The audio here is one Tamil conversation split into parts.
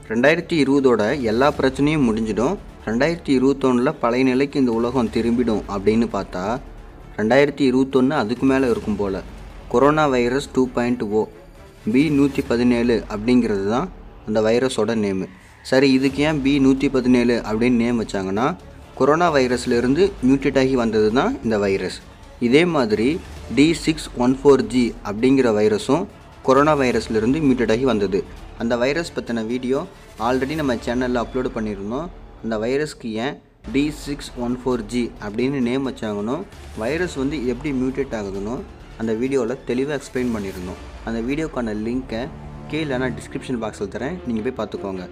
ரெண்டாயிரத்தி இருபதோட எல்லா பிரச்சனையும் முடிஞ்சிடும் ரெண்டாயிரத்தி இருபத்தொன்னில் பழைய நிலைக்கு இந்த உலகம் திரும்பிடும் அப்படின்னு பார்த்தா ரெண்டாயிரத்தி இருபத்தொன்று அதுக்கு மேலே இருக்கும் போல் corona virus two point o p நூற்றி பதினேழு அப்படிங்கிறது தான் அந்த வைரஸோட நேமு சரி இதுக்கு ஏன் பி நூற்றி பதினேழு அப்படின்னு நேம் வச்சாங்கன்னா கொரோனா வைரஸ்லேருந்து மியூட்டேட் ஆகி வந்தது தான் இந்த வைரஸ் இதே மாதிரி D six one four G அப்படிங்கிற வைரஸும் கொரோனா வைரஸ்லேருந்து மியூட்டேட் ஆகி வந்தது அந்த வைரஸ் பற்றின வீடியோ ஆல்ரெடி நம்ம சேனலில் அப்லோடு பண்ணியிருந்தோம் அந்த வைரஸ்க்கு ஏன் D six one four G அப்படின்னு நேம் வச்சாங்கன்னோ வைரஸ் வந்து எப்படி மியூட்டேட் ஆகுதுன்னோ அந்த வீடியோவில் தெளிவாக எக்ஸ்பிளைன் பண்ணியிருந்தோம் அந்த வீடியோக்கான லிங்க்கை கீழே நான் டிஸ்கிரிப்ஷன் பாக்ஸில் தரேன் நீங்கள் போய் பார்த்துக்கோங்க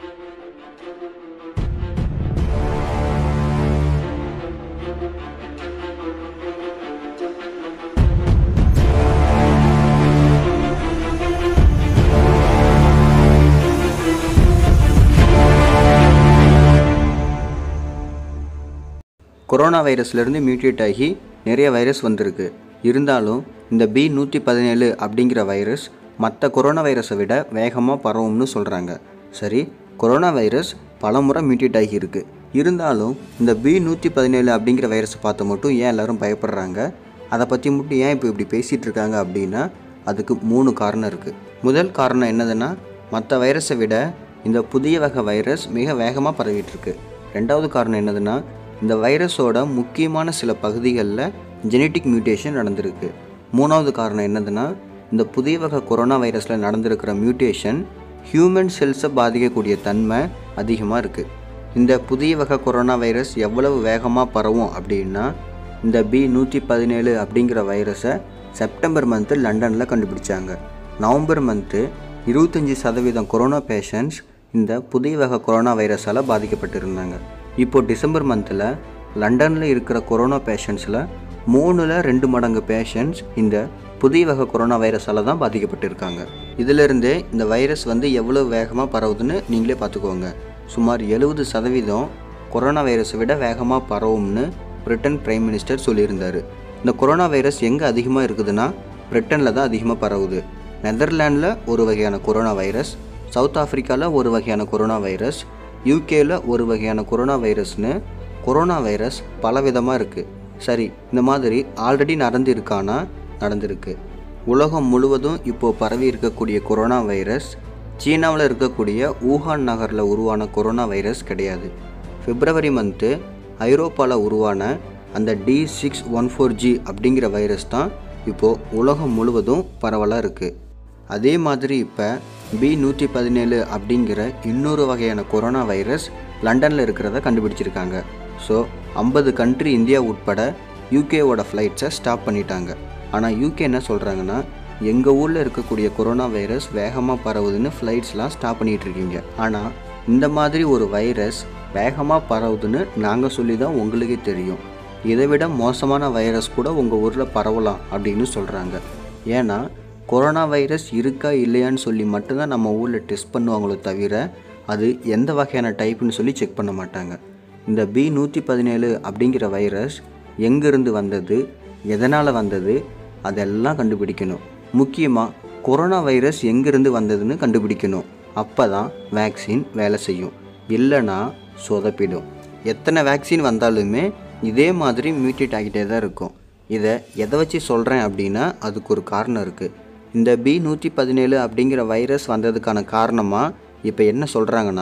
கொரோனா வைரஸ்லேருந்து மியூட்டேட் ஆகி நிறைய வைரஸ் வந்திருக்கு இருந்தாலும் இந்த பி நூற்றி பதினேழு அப்படிங்கிற வைரஸ் மற்ற கொரோனா வைரஸை விட வேகமாக பரவும்னு சொல்கிறாங்க சரி கொரோனா வைரஸ் பலமுறை மியூட்டேட் ஆகி இருக்கு இருந்தாலும் இந்த பி நூற்றி பதினேழு அப்படிங்கிற வைரஸை பார்த்து மட்டும் ஏன் எல்லாரும் பயப்படுறாங்க அதை பற்றி மட்டும் ஏன் இப்போ இப்படி பேசிகிட்டு இருக்காங்க அப்படின்னா அதுக்கு மூணு காரணம் இருக்குது முதல் காரணம் என்னதுன்னா மற்ற வைரஸை விட இந்த புதிய வகை வைரஸ் மிக வேகமாக பரவிட்டு இருக்கு ரெண்டாவது காரணம் என்னதுன்னா இந்த வைரஸோட முக்கியமான சில பகுதிகளில் ஜெனட்டிக் மியூட்டேஷன் நடந்திருக்கு மூணாவது காரணம் என்னதுன்னா இந்த புதிய வகை கொரோனா வைரஸில் நடந்திருக்கிற மியூட்டேஷன் ஹியூமன் செல்ஸை பாதிக்கக்கூடிய தன்மை அதிகமாக இருக்குது இந்த புதிய வகை கொரோனா வைரஸ் எவ்வளவு வேகமாக பரவும் அப்படின்னா இந்த பி நூற்றி பதினேழு அப்படிங்கிற வைரஸை செப்டம்பர் மந்த்து லண்டனில் கண்டுபிடிச்சாங்க நவம்பர் மந்த்து இருபத்தஞ்சி சதவீதம் கொரோனா பேஷண்ட்ஸ் இந்த புதிய வகை கொரோனா வைரஸால் பாதிக்கப்பட்டிருந்தாங்க இப்போ டிசம்பர் மந்தில் லண்டனில் இருக்கிற கொரோனா பேஷண்ட்ஸில் மூணில் ரெண்டு மடங்கு பேஷண்ட்ஸ் இந்த புதிய வகை கொரோனா வைரஸால் தான் பாதிக்கப்பட்டிருக்காங்க இதிலிருந்தே இந்த வைரஸ் வந்து எவ்வளோ வேகமாக பரவுதுன்னு நீங்களே பார்த்துக்கோங்க சுமார் எழுபது சதவீதம் கொரோனா வைரஸை விட வேகமாக பரவும்னு பிரிட்டன் பிரைம் மினிஸ்டர் சொல்லியிருந்தார் இந்த கொரோனா வைரஸ் எங்கே அதிகமாக இருக்குதுன்னா பிரிட்டனில் தான் அதிகமாக பரவுது நெதர்லாண்டில் ஒரு வகையான கொரோனா வைரஸ் சவுத் ஆஃப்ரிக்காவில் ஒரு வகையான கொரோனா வைரஸ் யூகேல ஒரு வகையான கொரோனா வைரஸ்னு கொரோனா வைரஸ் பலவிதமாக இருக்குது சரி இந்த மாதிரி ஆல்ரெடி நடந்திருக்கானா நடந்திருக்கு உலகம் முழுவதும் இப்போது பரவி இருக்கக்கூடிய கொரோனா வைரஸ் சீனாவில் இருக்கக்கூடிய ஊகான் நகரில் உருவான கொரோனா வைரஸ் கிடையாது பிப்ரவரி மந்த்து ஐரோப்பாவில் உருவான அந்த D six one four G அப்படிங்கிற வைரஸ் தான் இப்போது உலகம் முழுவதும் பரவலாக இருக்குது அதே மாதிரி இப்போ பி நூற்றி பதினேழு அப்படிங்கிற இன்னொரு வகையான கொரோனா வைரஸ் லண்டனில் இருக்கிறத கண்டுபிடிச்சிருக்காங்க ஸோ ஐம்பது கண்ட்ரி இந்தியா உட்பட யூகேவோட ஃப்ளைட்ஸை ஸ்டாப் பண்ணிட்டாங்க ஆனால் யூகே என்ன சொல்கிறாங்கன்னா எங்கள் ஊரில் இருக்கக்கூடிய கொரோனா வைரஸ் வேகமாக பரவுதுன்னு ஃப்ளைட்ஸ்லாம் ஸ்டாப் பண்ணிகிட்டு இருக்கீங்க ஆனால் இந்த மாதிரி ஒரு வைரஸ் வேகமாக பரவுதுன்னு நாங்கள் சொல்லி தான் உங்களுக்கே தெரியும் இதை விட மோசமான வைரஸ் கூட உங்கள் ஊரில் பரவலாம் அப்படின்னு சொல்கிறாங்க ஏன்னா கொரோனா வைரஸ் இருக்கா இல்லையான்னு சொல்லி மட்டும்தான் நம்ம ஊரில் டெஸ்ட் பண்ணுவாங்களோ தவிர அது எந்த வகையான டைப்புன்னு சொல்லி செக் பண்ண மாட்டாங்க இந்த பி நூற்றி பதினேழு அப்படிங்கிற வைரஸ் எங்கேருந்து வந்தது எதனால் வந்தது அதெல்லாம் கண்டுபிடிக்கணும் முக்கியமாக கொரோனா வைரஸ் எங்கேருந்து வந்ததுன்னு கண்டுபிடிக்கணும் அப்போ தான் வேக்சின் வேலை செய்யும் இல்லைன்னா சொதப்பிடும் எத்தனை வேக்சின் வந்தாலுமே இதே மாதிரி மியூட்டேட் ஆகிட்டே தான் இருக்கும் இதை எதை வச்சு சொல்கிறேன் அப்படின்னா அதுக்கு ஒரு காரணம் இருக்குது இந்த பி நூற்றி பதினேழு அப்படிங்கிற வைரஸ் வந்ததுக்கான காரணமாக இப்போ என்ன சொல்கிறாங்கன்னா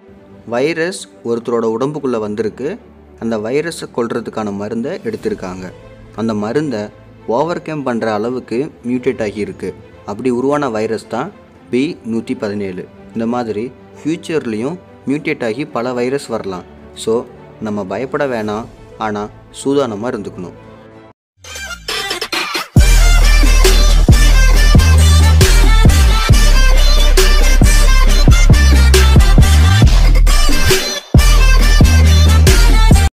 வைரஸ் ஒருத்தரோட உடம்புக்குள்ளே வந்திருக்கு அந்த வைரஸை கொல்றதுக்கான மருந்தை எடுத்திருக்காங்க அந்த மருந்தை ஓவர் கம் பண்ணுற அளவுக்கு மியூட்டேட் ஆகியிருக்கு அப்படி உருவான வைரஸ் தான் பி நூற்றி பதினேழு இந்த மாதிரி ஃப்யூச்சர்லேயும் மியூட்டேட் ஆகி பல வைரஸ் வரலாம் ஸோ நம்ம பயப்பட வேணாம் ஆனால் சூதானமாக இருந்துக்கணும்